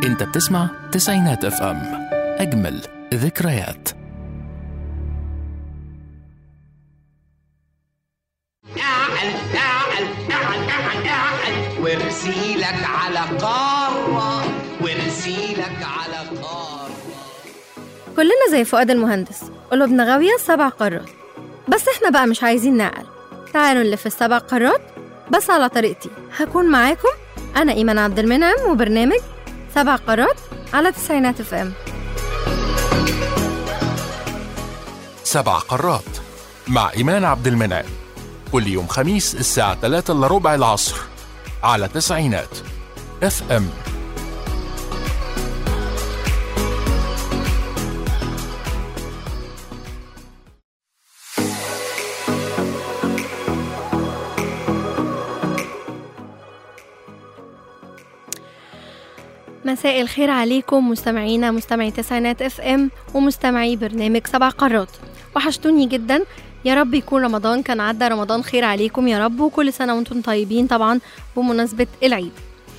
انت بتسمع تسعينات اف ام اجمل ذكريات اعل اعل اعل اعل اعل وارسيلك على قارة وارسيلك على قارة كلنا زي فؤاد المهندس قلوبنا غاوية سبع قارات بس احنا بقى مش عايزين نعقل تعالوا نلف السبع قارات بس على طريقتي هكون معاكم أنا إيمان عبد المنعم وبرنامج سبع قارات على تسعينات اف ام سبع قارات مع إيمان عبد المنعم كل يوم خميس الساعة 3 إلا ربع العصر على تسعينات اف ام مساء الخير عليكم مستمعينا مستمعي تسعينات اف ام ومستمعي برنامج سبع قارات وحشتوني جدا يا رب يكون رمضان كان عدى رمضان خير عليكم يا رب وكل سنة وانتم طيبين طبعا بمناسبة العيد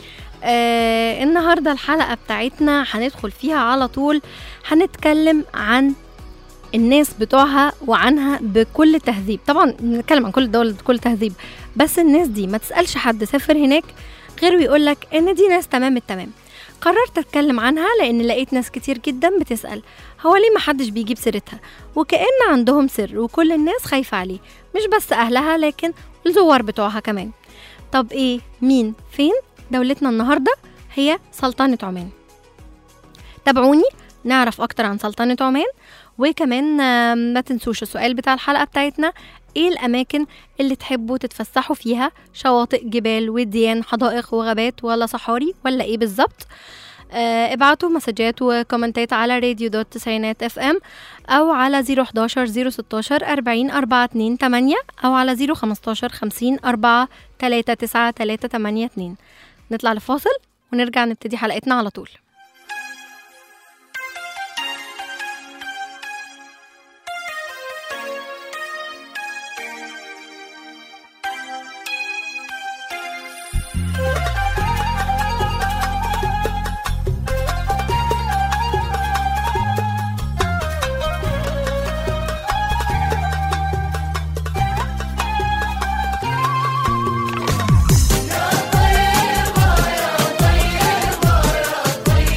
آه النهاردة الحلقة بتاعتنا هندخل فيها على طول هنتكلم عن الناس بتوعها وعنها بكل تهذيب طبعا بنتكلم عن كل الدول بكل تهذيب بس الناس دي ما تسألش حد سافر هناك غير ويقولك ان دي ناس تمام التمام قررت اتكلم عنها لان لقيت ناس كتير جدا بتسأل هو ليه محدش بيجيب سيرتها وكأن عندهم سر وكل الناس خايفة عليه مش بس اهلها لكن الزوار بتوعها كمان طب ايه مين فين دولتنا النهاردة هي سلطنة عمان تابعوني نعرف اكتر عن سلطنة عمان وكمان آم، ما تنسوش السؤال بتاع الحلقة بتاعتنا ايه الاماكن اللي تحبوا تتفسحوا فيها شواطئ جبال وديان حدائق وغابات ولا صحاري ولا ايه بالظبط آه، ابعتوا مسجات وكومنتات على راديو دوت تسعينات اف ام او على 011 016 40 428 او على 015 50 4 39 382 نطلع لفاصل ونرجع نبتدي حلقتنا على طول يا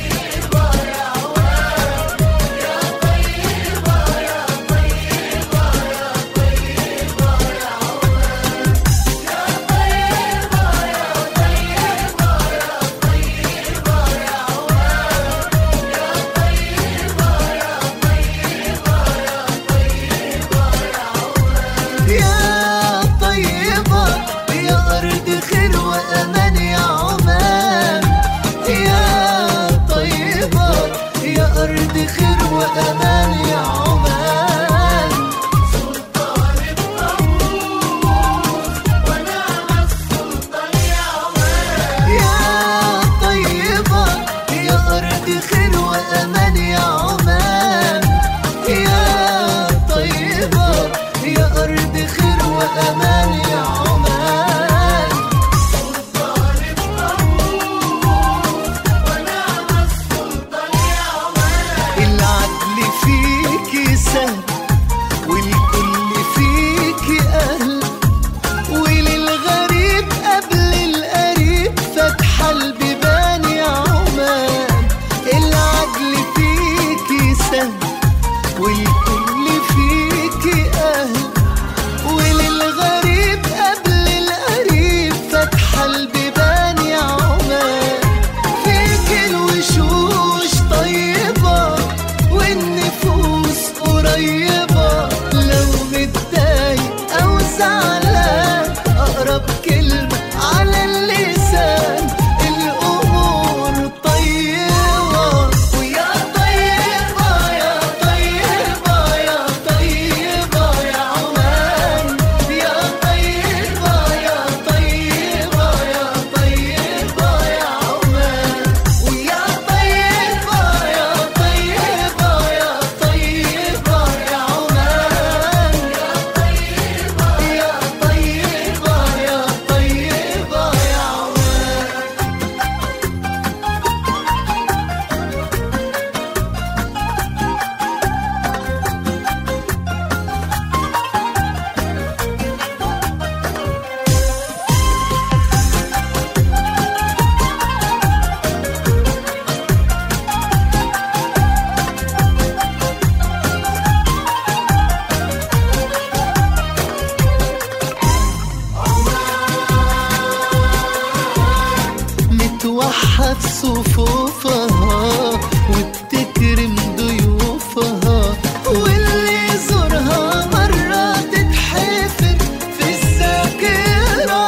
صفوفها وبتكرم ضيوفها واللي يزورها مرة تتحفر في الذاكرة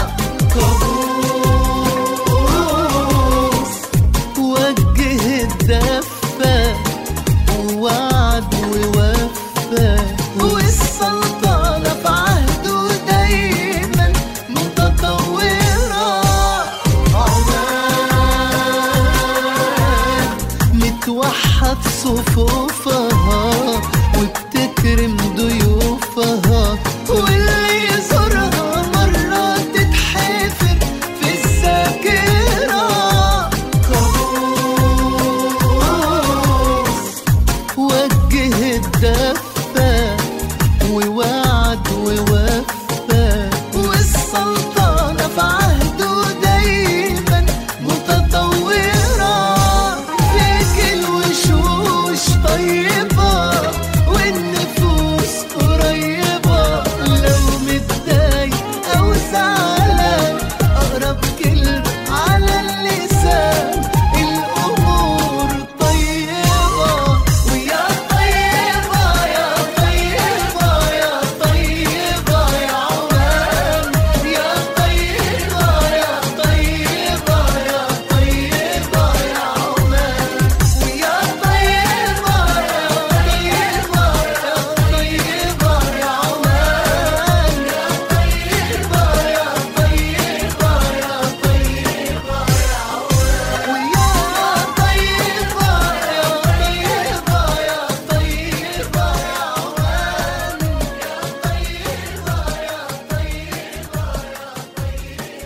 كابوس وجه الدفة ووعد ووفى والسلطنة في عهده دايما متطورة عمان متوحد صفوفها وبتكرم ضيوفها واللي يزورها مرة تتحفر في الذاكرة كابوس وجه الدفة ووعد ووفى والسلطنة في عهده دايما متطورة فيك الوشوش طيبة والنفوس قريبة لو متضايق أو زعلان أقرب كلمة على اللسان الأمور طيبة ويا طيبة يا طيبة يا طيبة يا عمان يا طيبة يا طيبة يا طيبة يا عمان ويا طيبة يا طيبة يا طيبة يا عمان يا طيبة يا طيبة يا طيبة ويا طيبة يا طيبة يا طيبة يا عمان يا طيبة يا طيبة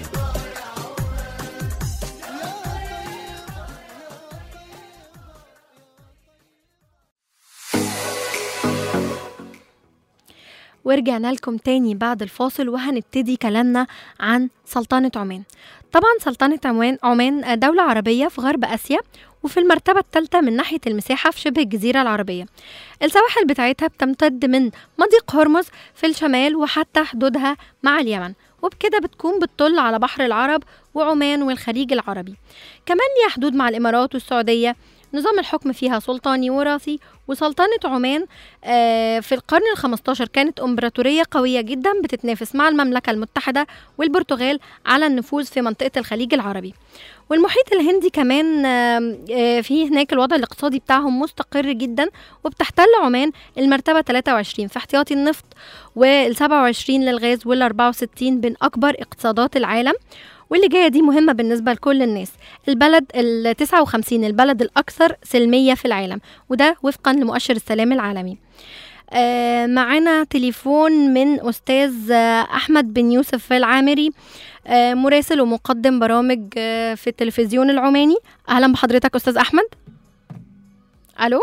ورجعنا لكم تاني بعد الفاصل وهنبتدي كلامنا عن سلطنة عمان طبعا سلطنة عمان عمان دولة عربية في غرب آسيا وفي المرتبة الثالثة من ناحية المساحة في شبه الجزيرة العربية السواحل بتاعتها بتمتد من مضيق هرمز في الشمال وحتى حدودها مع اليمن وبكده بتكون بتطل على بحر العرب وعمان والخليج العربي كمان ليها حدود مع الإمارات والسعودية نظام الحكم فيها سلطاني وراثي وسلطنة عمان آه، في القرن الخمستاشر كانت إمبراطورية قوية جدا بتتنافس مع المملكة المتحدة والبرتغال على النفوذ في منطقة الخليج العربي والمحيط الهندي كمان آم، آه، في هناك الوضع الاقتصادي بتاعهم مستقر جدا وبتحتل عمان المرتبة 23 في احتياطي النفط وال 27 للغاز وال 64 بين أكبر اقتصادات العالم واللي جايه دي مهمه بالنسبه لكل الناس البلد ال 59 البلد الاكثر سلميه في العالم وده وفقا لمؤشر السلام العالمي آه معانا تليفون من استاذ آه احمد بن يوسف العامري آه مراسل ومقدم برامج آه في التلفزيون العماني اهلا بحضرتك استاذ احمد الو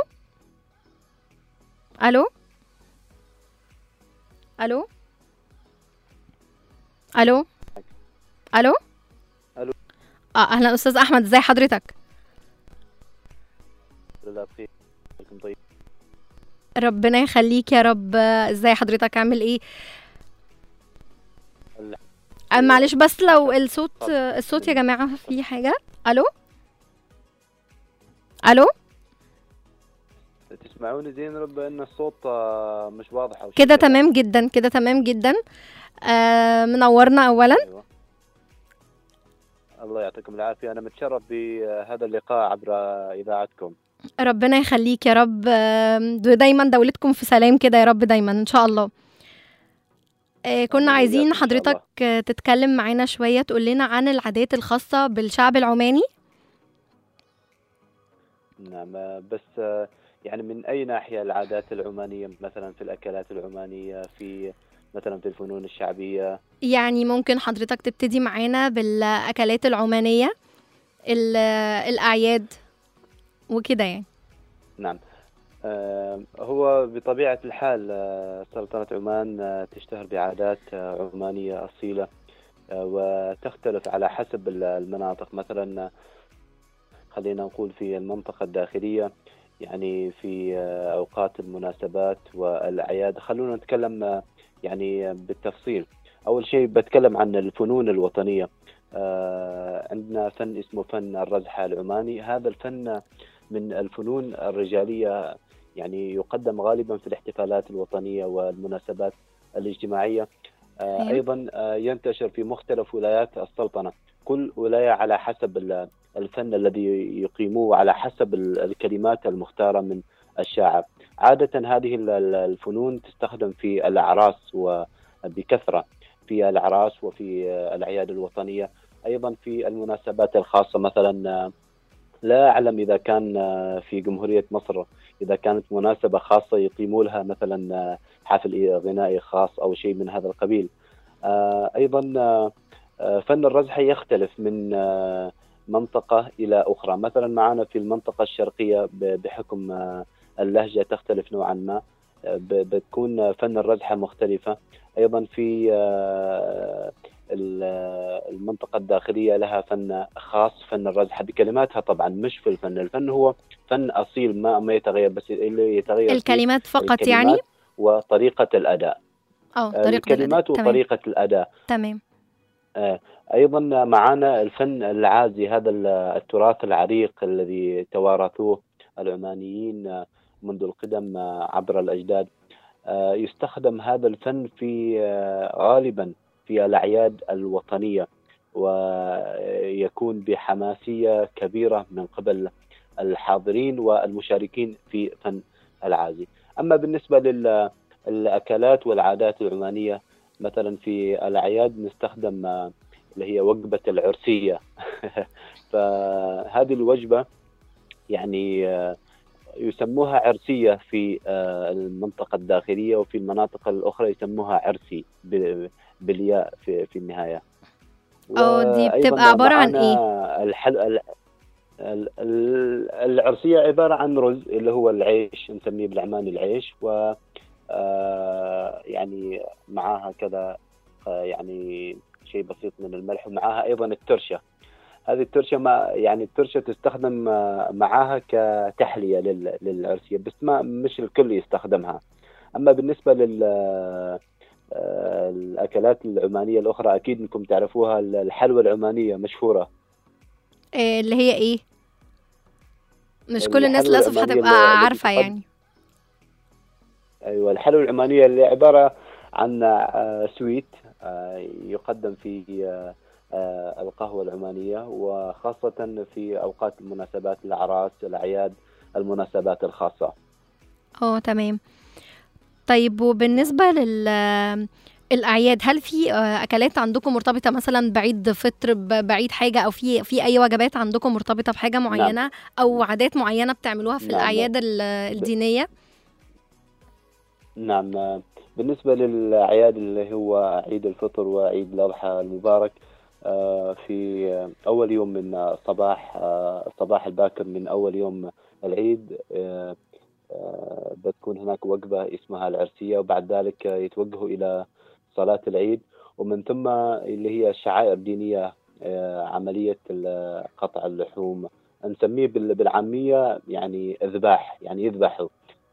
الو الو الو الو ألو. اه اهلا استاذ احمد ازي حضرتك لله بخير لكم طيب ربنا يخليك يا رب آه، ازاي حضرتك عامل ايه ال- آه، معلش بس لو الصوت آه، الصوت يا جماعه في حاجه الو الو تسمعوني زين رب ان الصوت آه، مش واضح او شيء كده تمام جدا كده تمام جدا آه منورنا اولا أيوة. الله يعطيكم العافيه انا متشرف بهذا اللقاء عبر اذاعتكم ربنا يخليك يا رب آم، دايما دولتكم في سلام كده يا رب دايما ان شاء الله آه، كنا آمين عايزين إن شاء الله. حضرتك آه، تتكلم معانا شوية تقول لنا عن العادات الخاصة بالشعب العماني نعم آه، بس آه، يعني من اي ناحيه العادات العمانيه مثلا في الاكلات العمانيه في مثلا في الفنون الشعبيه يعني ممكن حضرتك تبتدي معانا بالأكلات العمانية ال- الأعياد وكده يعني نعم آه، هو بطبيعة الحال آه، سلطنة عمان آه، تشتهر بعادات آه، عمانية أصيلة آه، وتختلف على حسب ال- المناطق مثلا آه، خلينا نقول في المنطقة الداخلية يعني في آه، أوقات المناسبات والأعياد خلونا نتكلم آه، يعني بالتفصيل أول شيء بتكلم عن الفنون الوطنية آه، عندنا فن اسمه فن الرزحة العماني هذا الفن من الفنون الرجالية يعني يقدم غالبا في الاحتفالات الوطنية والمناسبات الاجتماعية آه، أيوة. أيضا آه، ينتشر في مختلف ولايات السلطنة كل ولاية على حسب ال- الفن الذي يقيموه على حسب ال- الكلمات المختارة من الشاعر عادة هذه ال- ال- الفنون تستخدم في الأعراس وبكثرة في الأعراس وفي الأعياد الوطنية أيضا في المناسبات الخاصة مثلا لا أعلم إذا كان في جمهورية مصر إذا كانت مناسبة خاصة يقيموا لها مثلا حفل غنائي خاص أو شيء من هذا القبيل آه، أيضا آه، آه، فن الرزحة يختلف من آه، منطقة إلى أخرى مثلا معنا في المنطقة الشرقية ب- بحكم آه، اللهجة تختلف نوعا ما آه، ب- بتكون فن الرزحة مختلفة أيضا في آه، ال- آه، المنطقة الداخلية لها فن خاص فن الرزحة بكلماتها طبعا مش في الفن الفن هو فن أصيل ما ما يتغير بس اللي يتغير فيه الكلمات فقط الكلمات يعني وطريقة الأداء اه آه، طريقة الكلمات الأداء. وطريقة الأداء تمام آه، ايضا معنا الفن العازي هذا ال- التراث العريق الذي توارثوه العمانيين آه، منذ القدم آه، عبر الاجداد آه، يستخدم هذا الفن في آه، غالبا في الاعياد الوطنيه ويكون بحماسيه كبيره من قبل الحاضرين والمشاركين في فن العازي اما بالنسبه للاكلات والعادات العمانيه مثلا في الاعياد نستخدم آه، اللي هي وجبه العرسيه فهذه الوجبه يعني آه، يسموها عرسيه في آه، المنطقه الداخليه وفي المناطق الاخرى يسموها عرسي ب- بالياء في في النهايه اه، دي وأيضاً بتبقى عبارة عن معنا الحل... ال- ال- ال- العرسيه عباره عن رز اللي هو العيش نسميه بالعماني العيش و آه، يعني معاها كذا آه، يعني شيء بسيط من الملح ومعاها ايضا الترشه هذه الترشه ما يعني الترشه تستخدم آه، معاها كتحليه لل- للعرسيه بس ما مش الكل يستخدمها اما بالنسبه لل آه، الاكلات العمانيه الاخرى اكيد انكم تعرفوها الحلوى العمانيه مشهوره آه، اللي هي ايه مش كل الناس الحلوى للاسف العمانية هتبقى اللي- اللي عارفة بتقدم- يعني ايوه الحلوى العمانيه اللي عباره عن آه، سويت آه، يقدم في آه، آه، القهوه العمانيه وخاصه في اوقات المناسبات الاعراس الاعياد المناسبات الخاصه اه تمام طيب وبالنسبة لل الأعياد هل في آه، أكلات عندكم مرتبطة مثلا بعيد فطر ب- بعيد حاجة أو في في أي وجبات عندكم مرتبطة بحاجة معينة أو عادات معينة بتعملوها في نعم. الأعياد ال- الدينية؟ نعم آه، بالنسبه للاعياد اللي هو عيد الفطر وعيد الاضحى المبارك آه، في آه، اول يوم من آه، الصباح آه، الصباح الباكر من اول يوم العيد آه، آه، بتكون هناك وجبة اسمها العرسية وبعد ذلك آه، يتوجهوا إلى صلاة العيد ومن ثم اللي هي الشعائر الدينية آه، عملية ال- قطع اللحوم نسميه بال- بالعامية يعني إذباح يعني يذبحوا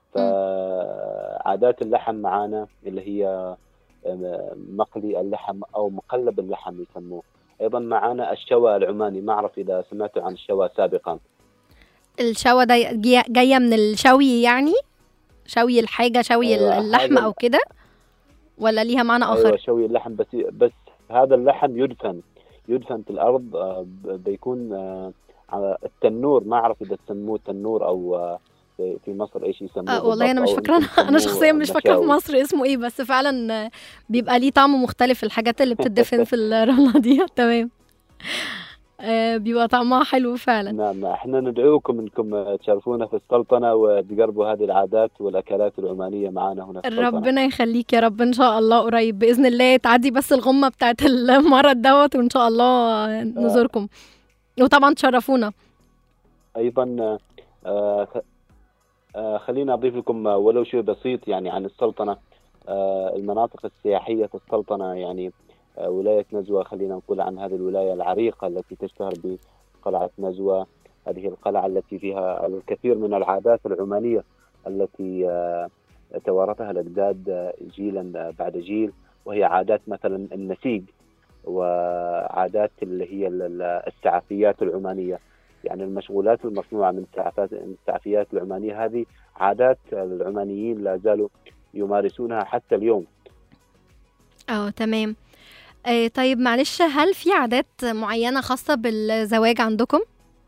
فعادات اللحم معانا اللي هي آه، مقلي اللحم أو مقلب اللحم يسموه أيضا معانا الشوى العماني ما أعرف إذا سمعتوا عن الشوى سابقا الشوى ده جي- جاية من الشوي يعني؟ شوي الحاجة شوي أيوة، اللحمة هذا- أو كده؟ ولا ليها معنى ايوه آخر؟ شوي اللحم بس بس هذا اللحم يدفن يدفن في الارض آه، ب- بيكون آه، على التنور ما اعرف اذا تسموه تنور او آه، في في مصر ايش يسموه آه والله انا بالضبط، مش أو فاكره يمكن انا انا يسموه شخصيا مش فاكره في مشاوي. مصر اسمه ايه بس فعلا آه، بيبقى ليه طعم مختلف الحاجات اللي بتدفن في الرمله دي تمام آه، بيبقى طعمها حلو فعلا نعم احنا ندعوكم انكم تشرفونا في السلطنه وتقربوا هذه العادات والاكلات العمانيه معنا هنا في السلطنه ربنا يخليك يا رب ان شاء الله قريب باذن الله تعدي بس الغمه بتاعت المرض دوت وان شاء الله نزوركم وطبعا تشرفونا ايضا آه، خ- آه، خليني اضيف لكم ولو شيء بسيط يعني عن السلطنه آه، المناطق السياحيه في السلطنه يعني آه، ولايه نزوه خلينا نقول عن هذه الولايه العريقه التي تشتهر بقلعه نزوه هذه القلعه التي فيها الكثير من العادات العمانيه التي آه، توارثها الاجداد آه، جيلا بعد جيل وهي عادات مثلا النسيج وعادات اللي هي ال- ال- السعفيات العمانيه يعني المشغولات المصنوعه من السعفات من السعفيات العمانيه هذه عادات العمانيين لا زالوا يمارسونها حتى اليوم اه تمام آه طيب معلش هل في عادات معينة خاصة بالزواج عندكم؟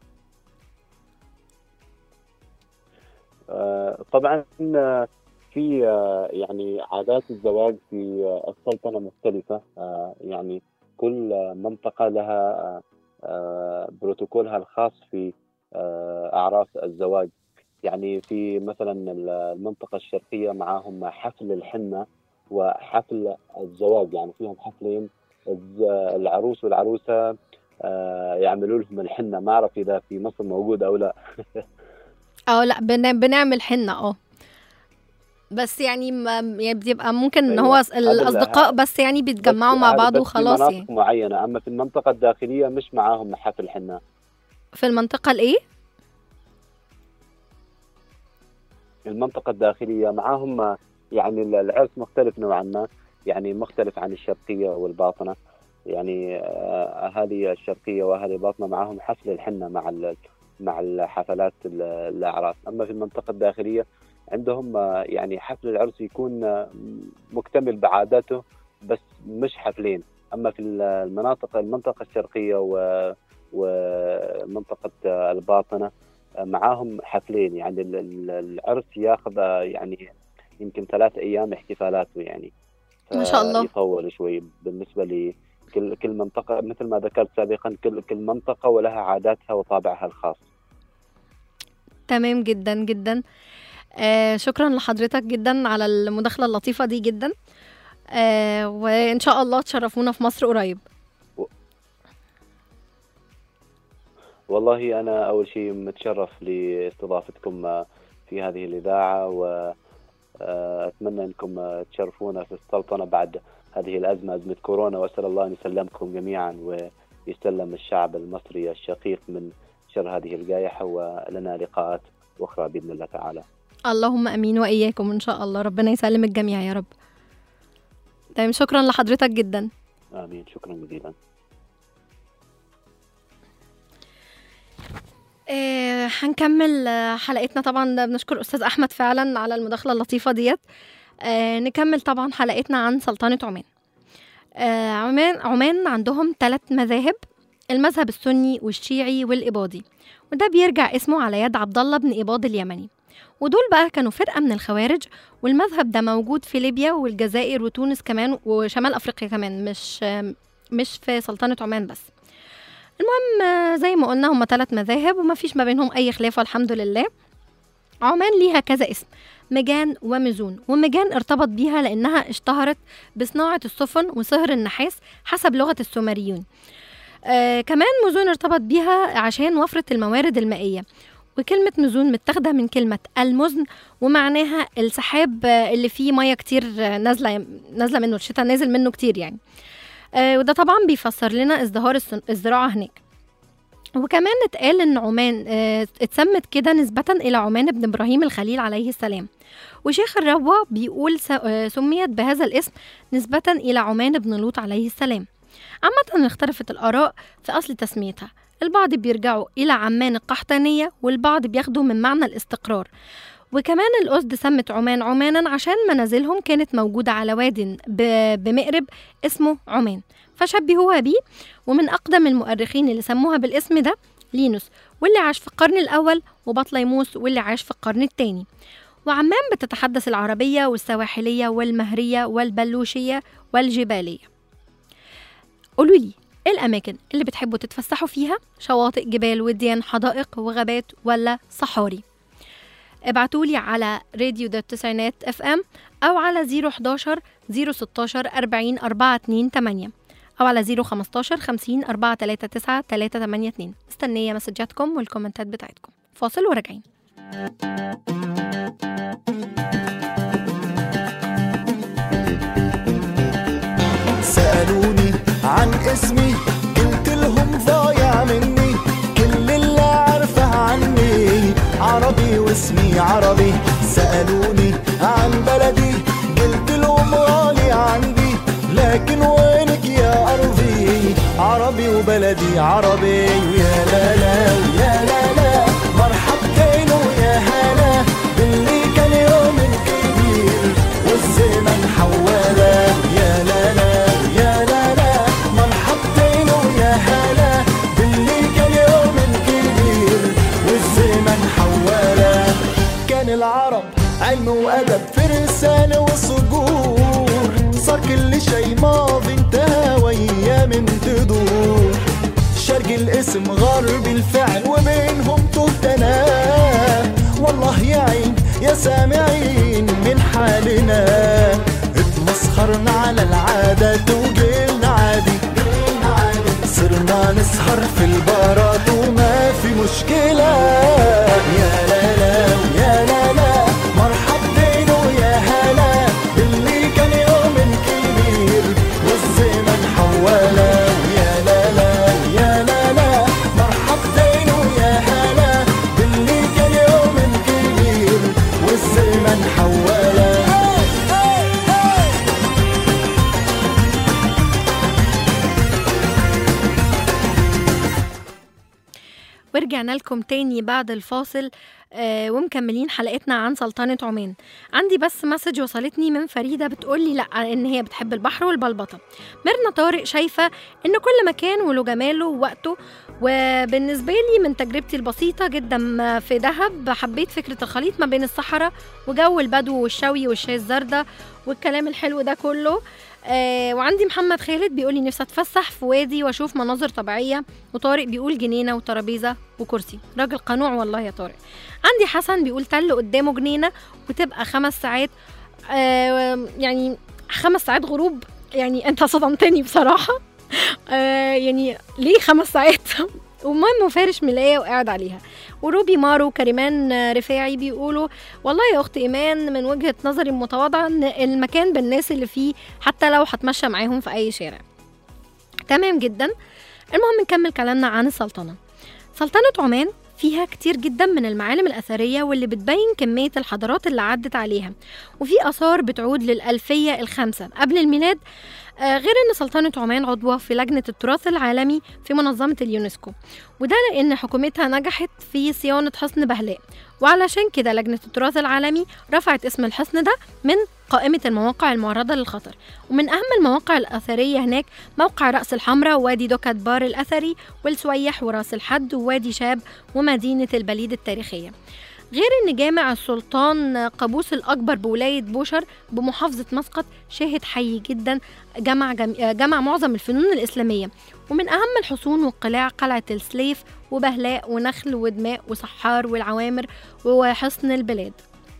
آه، طبعا آه، في آه، يعني عادات الزواج في آه، السلطنة مختلفة آه، يعني كل آه، منطقة لها آه، آه، بروتوكولها الخاص في آه، أعراس الزواج يعني في مثلا المنطقة الشرقية معاهم حفل الحنة وحفل الزواج يعني فيهم حفلين الز- العروس والعروسة آه، يعملوا لهم الحنة ما أعرف إذا في مصر موجود أو لا اه لا بن... بنعمل حنة اه بس يعني ما يعني بتبقى ممكن ان أيوة. هو هذا ال- الأصدقاء بس يعني بيتجمعوا بس مع هذا بعض بس وخلاص في مناطق يعني معينة أما في المنطقة الداخلية مش معاهم حفل حنة في المنطقة الإيه؟ المنطقة الداخلية معاهم يعني العرس مختلف نوعا ما يعني مختلف عن الشرقية والباطنة يعني آه، أهالي الشرقية وأهالي الباطنة معاهم حفل الحنة مع ال- مع الحفلات ال- الأعراس أما في المنطقة الداخلية عندهم آه، يعني حفل العرس يكون آه، مكتمل بعاداته بس مش حفلين أما في المناطق المنطقة الشرقية و ومنطقة آه، الباطنة آه، معاهم حفلين يعني ال- ال- العرس ياخذ آه، يعني يمكن ثلاث أيام احتفالاته يعني ما شاء الله. يطول شوي بالنسبة لكل كل منطقة مثل ما ذكرت سابقا كل كل منطقة ولها عاداتها وطابعها الخاص تمام جدا جدا آه شكرا لحضرتك جدا على المداخلة اللطيفة دي جدا آه وإن شاء الله تشرفونا في مصر قريب والله أنا أول شيء متشرف لاستضافتكم آه، في هذه الإذاعة وأتمنى أنكم آه، تشرفونا في السلطنة بعد هذه الأزمة أزمة كورونا وأسأل الله أن يسلمكم جميعا ويسلم الشعب المصري الشقيق من شر هذه الجائحة ولنا لقاءات أخرى بإذن الله تعالى اللهم امين واياكم ان شاء الله ربنا يسلم الجميع يا رب تمام شكرا لحضرتك جدا آمين شكرا جزيلا آه هنكمل آه، حلقتنا طبعا بنشكر استاذ احمد فعلا على المداخله اللطيفه ديت آه نكمل طبعا حلقتنا عن سلطنه عمان آه عمان عمان عندهم ثلاث مذاهب المذهب السني والشيعي والإباضي وده بيرجع اسمه على يد عبد الله بن إباض اليمني ودول بقى كانوا فرقة من الخوارج والمذهب ده موجود في ليبيا والجزائر وتونس كمان وشمال أفريقيا كمان مش آه، مش في سلطنة عمان بس المهم آه، زي ما قلنا هما ثلاث مذاهب وما فيش ما بينهم أي خلاف والحمد لله عمان ليها كذا اسم مجان ومزون ومجان ارتبط بيها لأنها اشتهرت بصناعة السفن وصهر النحاس حسب لغة السومريون آه كمان مزون ارتبط بيها عشان وفرة الموارد المائية وكلمة مزون متاخدة من كلمة المزن ومعناها السحاب آه، اللي فيه مية كتير آه، نازلة نازلة منه الشتاء نازل منه كتير يعني آه وده طبعا بيفسر لنا ازدهار الصن- الزراعة هناك وكمان اتقال ان عمان آه، اتسمت كده نسبة الى عمان بن ابراهيم الخليل عليه السلام وشيخ الروى بيقول س- آه، سميت بهذا الاسم نسبة الى عمان بن لوط عليه السلام عامة اختلفت الآراء في أصل تسميتها البعض بيرجعوا إلى عمان القحطانية والبعض بياخدوا من معنى الاستقرار وكمان الأسد سمت عمان عمانا عشان منازلهم كانت موجودة على واد ب- بمقرب اسمه عمان فشبهوها بيه ومن أقدم المؤرخين اللي سموها بالاسم ده لينوس واللي عاش في القرن الأول وبطليموس واللي عاش في القرن الثاني وعمان بتتحدث العربية والسواحلية والمهرية والبلوشية والجبالية قولوا لي ايه الأماكن اللي بتحبوا تتفسحوا فيها شواطئ جبال وديان حدائق وغابات ولا صحاري ابعتولي على راديو ده التسعينات اف ام او على 011 016 40 428 او على 015 50 439 382 مستنيه مسجاتكم والكومنتات بتاعتكم فاصل وراجعين سألوني عن اسمي قلت لهم ضايع مني كل اللي عارفه عني عربي واسمي عربي سألوني عن بلدي قلت لهم غالي عندي لكن وينك يا أرضي عربي وبلدي عربي ويا لا لا ويا لا لا مرحبتين ويا هلا باللي كان يوم كبير والزمن حواله يا لا لا يا لا لا مرحبتين ويا هلا باللي كان يوم كبير والزمن حواله كان العرب علم وأدب فرسان وصقور صار كل شي ماضي انتهى وأيام تدور شرق الاسم غرب الفعل وبينهم تهتنا والله يعين يا سامعين من حالنا اتمسخرنا على العادات وقلنا عادي صرنا نسهر في البارات وما في مشكلة يا لا لا يا لا لا مرحبتين ويا هلا اللي كان يوم كبير والزمن حواله يا لا لا يا لا لا مرحبتين ويا هلا اللي كان يوم كبير والزمن حواله ورجعنا لكم تاني بعد الفاصل آه ومكملين حلقتنا عن سلطنة عمان عندي بس مسج وصلتني من فريدة بتقولي لأ إن هي بتحب البحر والبلبطة ميرنا طارق شايفة إن كل مكان وله جماله ووقته وبالنسبة لي من تجربتي البسيطة جدا في دهب حبيت فكرة الخليط ما بين الصحراء وجو البدو والشوي والشاي الزردة والكلام الحلو ده كله آه وعندي محمد خالد بيقول لي نفسي اتفسح في وادي واشوف مناظر طبيعيه وطارق بيقول جنينه وترابيزه وكرسي راجل قنوع والله يا طارق عندي حسن بيقول تل قدامه جنينه وتبقى خمس ساعات آه يعني خمس ساعات غروب يعني انت صدمتني بصراحه آه يعني ليه خمس ساعات ومهم فارش ملاية وقاعد عليها وروبي مارو وكريمان رفاعي بيقولوا والله يا اخت ايمان من وجهه نظري المتواضعه ان المكان بالناس اللي فيه حتى لو هتمشى معاهم في اي شارع تمام جدا المهم نكمل كلامنا عن السلطنه سلطنه عمان فيها كتير جدا من المعالم الأثرية واللي بتبين كمية الحضارات اللي عدت عليها وفي آثار بتعود للألفية الخامسة قبل الميلاد آه، غير ان سلطنه عمان عضوه في لجنه التراث العالمي في منظمه اليونسكو وده لان حكومتها نجحت في صيانه حصن بهلاء وعلشان كده لجنه التراث العالمي رفعت اسم الحصن ده من قائمة المواقع المعرضة للخطر ومن أهم المواقع الأثرية هناك موقع رأس الحمراء ووادي دوكات بار الأثري والسويح وراس الحد ووادي شاب ومدينة البليد التاريخية غير ان جامع السلطان قابوس الاكبر بولايه بوشر بمحافظه مسقط شاهد حي جدا جمع جم... جمع معظم الفنون الاسلاميه ومن اهم الحصون والقلاع قلعه السليف وبهلاء ونخل ودماء وصحار والعوامر وحصن البلاد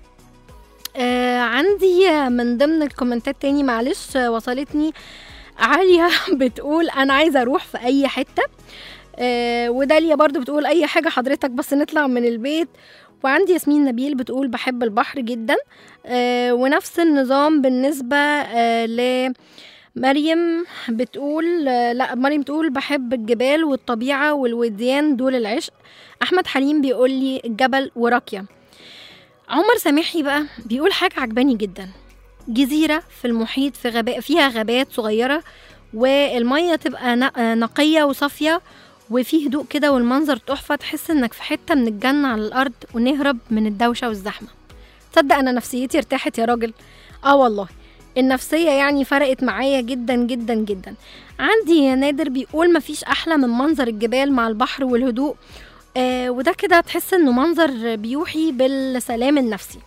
آه عندي من ضمن الكومنتات تاني معلش آه، وصلتني عالية بتقول أنا عايزة أروح في أي حتة آه وداليا برضو بتقول أي حاجة حضرتك بس نطلع من البيت وعندي ياسمين نبيل بتقول بحب البحر جدا آه ونفس النظام بالنسبة آه ل مريم بتقول آه، لا مريم بتقول بحب الجبال والطبيعة والوديان دول العشق أحمد حليم بيقول لي الجبل وراكية عمر سامحي بقى بيقول حاجة عجباني جدا جزيرة في المحيط في غابات فيها غابات صغيرة والمية تبقى ن- آه، نقية وصافية وفي هدوء كده والمنظر تحفة تحس انك في حتة من الجنة على الأرض ونهرب من الدوشة والزحمة تصدق أنا نفسيتي ارتاحت يا راجل اه والله النفسية يعني فرقت معايا جدا جدا جدا عندي يا نادر بيقول مفيش أحلى من منظر الجبال مع البحر والهدوء آه وده كده تحس انه منظر بيوحي بالسلام النفسي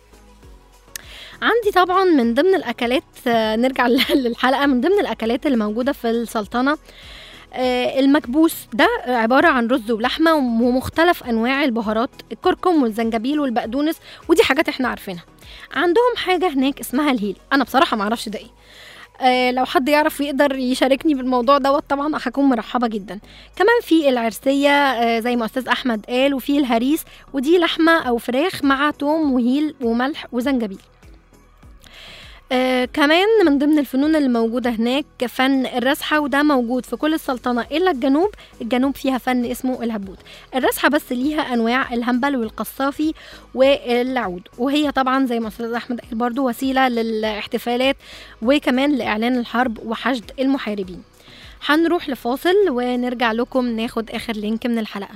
عندي طبعا من ضمن الاكلات آه، نرجع للحلقه من ضمن الاكلات اللي موجوده في السلطنه آه، المكبوس ده عبارة عن رز ولحمة ومختلف أنواع البهارات الكركم والزنجبيل والبقدونس ودي حاجات احنا عارفينها عندهم حاجة هناك اسمها الهيل أنا بصراحة معرفش ده ايه آه لو حد يعرف يقدر يشاركني بالموضوع دوت طبعا هكون مرحبة جدا كمان في العرسية آه زي ما أستاذ أحمد قال وفي الهريس ودي لحمة أو فراخ مع توم وهيل وملح وزنجبيل آه كمان من ضمن الفنون اللي موجودة هناك فن الرسحة وده موجود في كل السلطنة إلا الجنوب الجنوب فيها فن اسمه الهبود الرسحة بس ليها أنواع الهنبل والقصافي والعود وهي طبعا زي ما أستاذ أحمد قال برضو وسيلة للاحتفالات وكمان لإعلان الحرب وحشد المحاربين هنروح لفاصل ونرجع لكم ناخد آخر لينك من الحلقة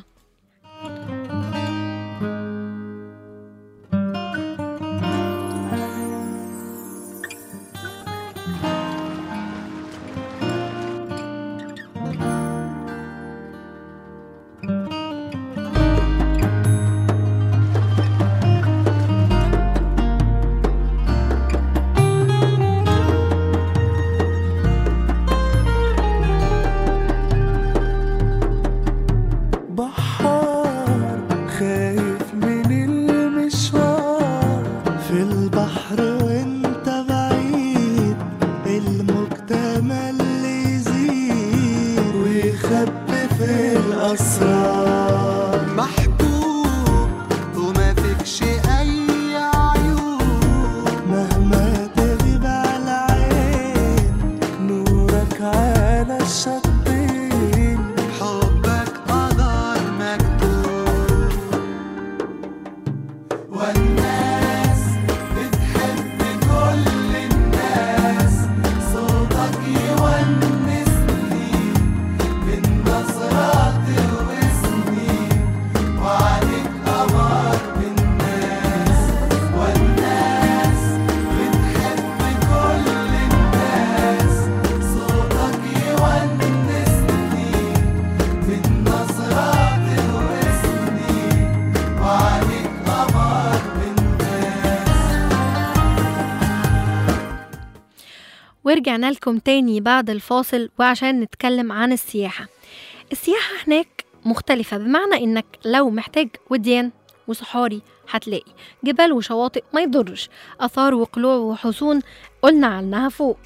بحار خايف من المشوار في البحر وانت بعيد الموج تملي يزيد ويخبي في الاسرار محبوب وما فيكش اي عيوب مهما تغيب على العين نورك على الشطين حبك قدر مكتوب والناس بتحب كل الناس صوتك يونسني بالنظرات واسمي وعليك قمر بالناس والناس بتحب كل الناس صوتك يونسني بالنظرات واسمي وعليك قمر بالناس ورجعنا لكم تاني بعد الفاصل وعشان نتكلم عن السياحة السياحة هناك مختلفة بمعنى انك لو محتاج وديان وصحاري هتلاقي جبال وشواطئ ما يضرش اثار وقلوع وحصون قلنا عنها فوق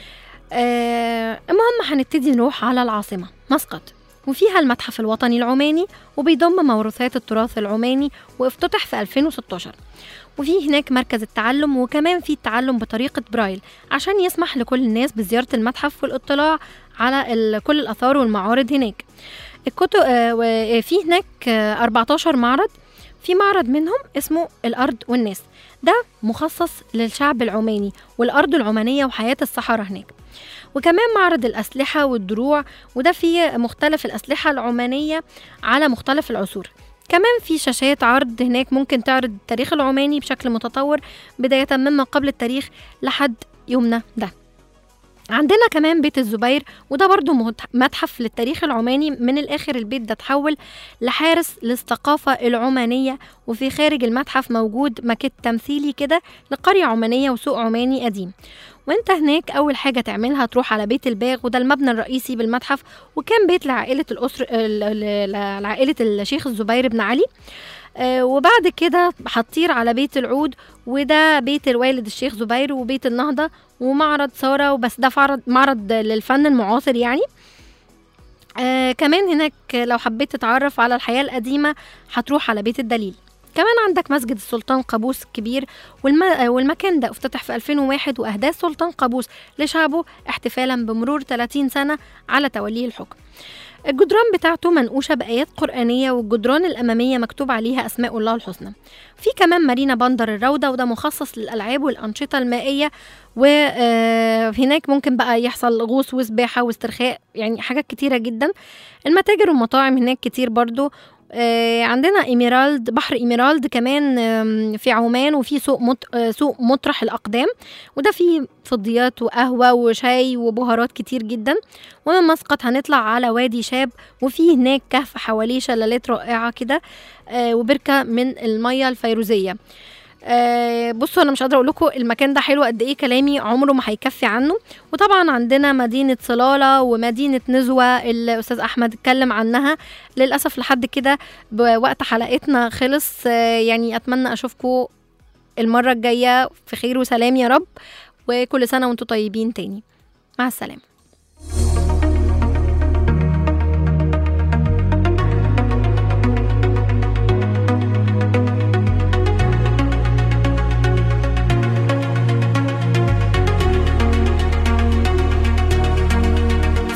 آه المهم هنبتدي نروح على العاصمة مسقط وفيها المتحف الوطني العماني وبيضم موروثات التراث العماني وافتتح في 2016 وفي هناك مركز التعلم وكمان في التعلم بطريقة برايل عشان يسمح لكل الناس بزيارة المتحف والاطلاع على ال- كل الآثار والمعارض هناك الكتب آه، وفي هناك آه، 14 معرض في معرض منهم اسمه الأرض والناس ده مخصص للشعب العماني والأرض العمانية وحياة الصحراء هناك وكمان معرض الأسلحة والدروع وده فيه مختلف الأسلحة العمانية على مختلف العصور كمان في شاشات عرض هناك ممكن تعرض التاريخ العماني بشكل متطور بداية مما قبل التاريخ لحد يومنا ده عندنا كمان بيت الزبير وده برضو مت- متحف للتاريخ العماني من الآخر البيت ده تحول لحارس للثقافة العمانية وفي خارج المتحف موجود ماكيت تمثيلي كده لقرية عمانية وسوق عماني قديم وانت هناك اول حاجه تعملها تروح على بيت الباغ وده المبنى الرئيسي بالمتحف وكان بيت لعائله الاسر ل- ل- لعائله الشيخ الزبير بن علي آه، وبعد كده هتطير على بيت العود وده بيت الوالد الشيخ زبير وبيت النهضه ومعرض ساره وبس ده معرض معرض للفن المعاصر يعني آه كمان هناك لو حبيت تتعرف على الحياة القديمة هتروح على بيت الدليل كمان عندك مسجد السلطان قابوس الكبير والم... آه، والمكان ده افتتح في 2001 وأهداه سلطان قابوس لشعبه احتفالا بمرور 30 سنة على توليه الحكم الجدران بتاعته منقوشة بآيات قرآنية والجدران الأمامية مكتوب عليها أسماء الله الحسنى في كمان مارينا بندر الروضة وده مخصص للألعاب والأنشطة المائية وهناك ممكن بقى يحصل غوص وسباحة واسترخاء يعني حاجات كتيرة جدا المتاجر والمطاعم هناك كتير برضو آه، عندنا ايميرالد بحر ايميرالد كمان آم، في عمان وفي سوق مط... آه، سوق مطرح الاقدام وده فيه فضيات وقهوه وشاي وبهارات كتير جدا ومن مسقط هنطلع على وادي شاب وفي هناك كهف حواليه شلالات رائعه كده آه، وبركه من الميه الفيروزيه آه، بصوا انا مش قادره اقول لكم المكان ده حلو قد ايه كلامي عمره ما هيكفي عنه وطبعا عندنا مدينه صلاله ومدينه نزوه اللي الاستاذ احمد اتكلم عنها للاسف لحد كده بوقت حلقتنا خلص آه، يعني اتمنى اشوفكم المره الجايه في خير وسلام يا رب وكل سنه وانتم طيبين تاني مع السلامه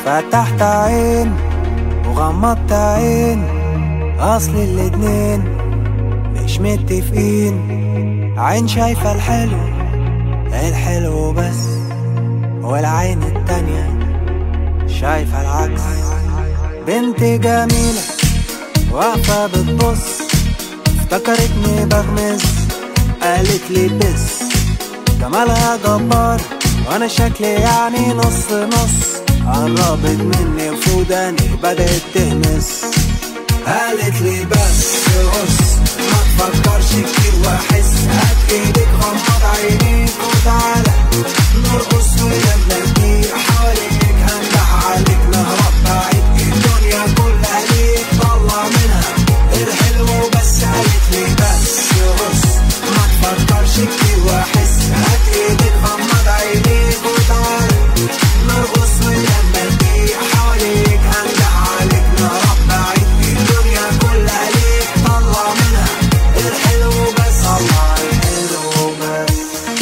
فتحت عين وغمضت عين اصل الاتنين مش متفقين عين شايفة الحلو الحلو بس والعين التانية شايفة العكس بنت جميلة واقفة بتبص افتكرتني بغمز قالت لي بس جمالها جبار وانا شكلي يعني نص نص قربت مني وفوداني بدأت تهمس قالت لي بس بص ما تفكرش كتير واحس هات ايدك غمض عينيك وتعالى نرقص ونبني حواليك هنجح عليك نهرب بعيد الدنيا كلها ليك طلع منها الحلو بس قالت لي بس بص ما تفكرش كتير واحس هات ايدك غمض عينيك وتعالى نرقص ونبني حواليك هنجح عليك نهرب بعيد الدنيا كلها ليك طلع منها الحلو بس طلع الحلو بس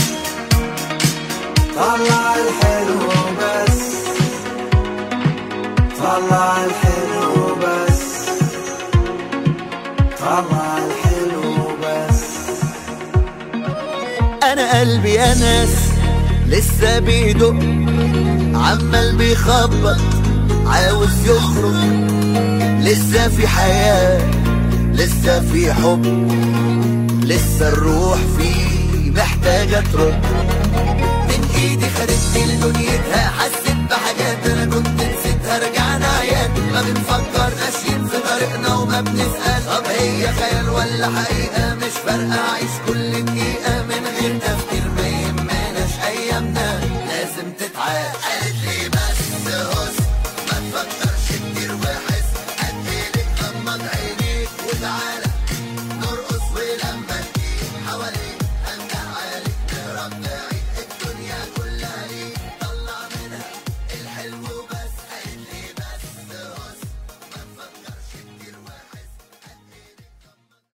طلع الحلو بس طلع الحلو بس طلع الحلو بس انا قلبي يا ناس لسه بيدق عمال بيخبط عاوز يخرج لسه في حياة لسه في حب لسه الروح فيه محتاجة ترد من ايدي خدتني لدنيتها حسيت بحاجات انا كنت نسيتها رجعنا عيان ما بنفكر ماشيين في طريقنا وما بنسأل طب هي خيال ولا حقيقة مش فارقة عيش كل دقيقة